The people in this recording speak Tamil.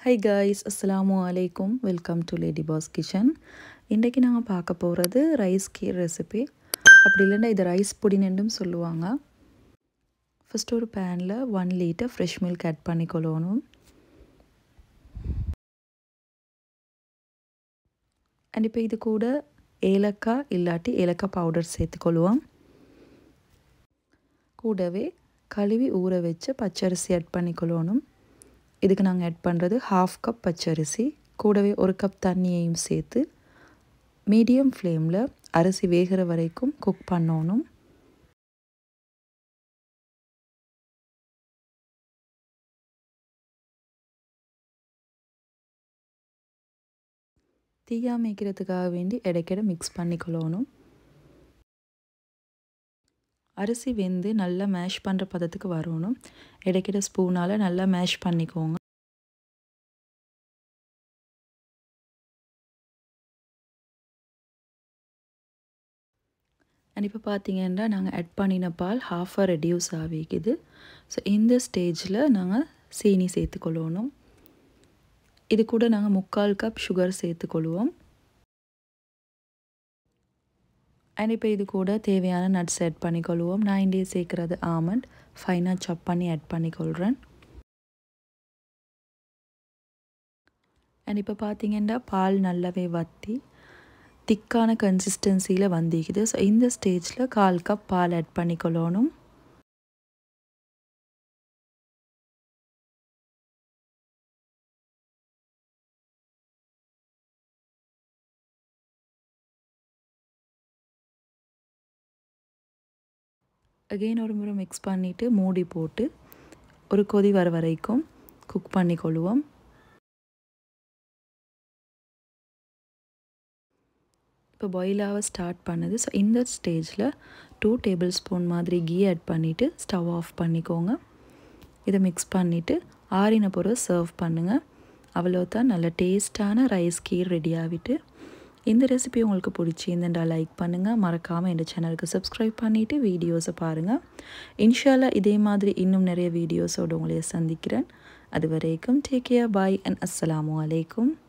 ஹை காய்ஸ் அஸ்ஸலாமு அலைக்கும் welcome to lady boss kitchen இன்றைக்கி நாங்கள் பார்க்க போகிறது ரைஸ் கீர் ரெசிபி அப்படி இல்லைன்னா இது ரைஸ் புடினெண்டும் சொல்லுவாங்க ஃபஸ்ட் ஒரு பேனில் one litre fresh milk add பண்ணிக்கொள்ளணும் அண்ட் இப்போ இது கூட ஏலக்காய் இல்லாட்டி ஏலக்காய் பவுடர் சேர்த்துக்கொள்வோம் கூடவே கழுவி ஊற வச்சு பச்சரிசி ஆட் பண்ணிக்கொள்ளணும் இதுக்கு நாங்கள் ஆட் பண்ணுறது ஹாஃப் கப் பச்சரிசி கூடவே ஒரு கப் தண்ணியையும் சேர்த்து மீடியம் ஃப்ளேமில் அரிசி வேகிற வரைக்கும் குக் பண்ணணும் தீயா மேய்க்கிறதுக்காக வேண்டி இடைக்கிட மிக்ஸ் பண்ணிக்கொள்ளணும் அரிசி வெந்து நல்லா மேஷ் பண்ணுற பதத்துக்கு வரணும் இடைக்கிட ஸ்பூனால் நல்லா மேஷ் பண்ணிக்கோங்க அண்ட் இப்போ பார்த்தீங்கன்னா நாங்கள் ஆட் பண்ணின பால் ஹாஃபாக ரெடியூஸ் ஆகிக்குது ஸோ இந்த ஸ்டேஜில் நாங்கள் சீனி சேர்த்துக்கொள்ளணும் இது கூட நாங்கள் முக்கால் கப் சுகர் சேர்த்துக்கொள்வோம் அண்ட் இப்போ இது கூட தேவையான நட்ஸ் ஆட் பண்ணிக்கொள்வோம் நான் இங்கே சேர்க்குறது ஆமண்ட் ஃபைனாக சாப் பண்ணி ஆட் பண்ணிக்கொள்கிறேன் அண்ட் இப்போ பார்த்தீங்கன்னா பால் நல்லாவே வற்றி திக்கான கன்சிஸ்டன்சியில் வந்திக்குது ஸோ இந்த ஸ்டேஜில் கால் கப் பால் ஆட் பண்ணிக்கொள்ளணும் அகெயின் ஒரு முறை மிக்ஸ் பண்ணிவிட்டு மூடி போட்டு ஒரு கொதி வர வரைக்கும் குக் பண்ணிக்கொள்வோம் இப்போ பாயிலாக ஸ்டார்ட் பண்ணுது ஸோ இந்த ஸ்டேஜில் டூ டேபிள் ஸ்பூன் மாதிரி கீ ஆட் பண்ணிவிட்டு ஸ்டவ் ஆஃப் பண்ணிக்கோங்க இதை மிக்ஸ் பண்ணிவிட்டு ஆறின பொருள் சர்வ் பண்ணுங்கள் அவ்வளோதான் நல்ல டேஸ்டான ரைஸ் கீர் ரெடி ஆகிட்டு இந்த ரெசிபி உங்களுக்கு பிடிச்சிருந்துண்டா லைக் பண்ணுங்கள் மறக்காமல் இந்த சேனலுக்கு சப்ஸ்கிரைப் பண்ணிவிட்டு வீடியோஸை பாருங்கள் இன்ஷால்லா இதே மாதிரி இன்னும் நிறைய வீடியோஸோடு உங்களை சந்திக்கிறேன் அது வரைக்கும் டேக் கேர் பாய் அண்ட் அஸ்ஸலாமு அலைக்கும்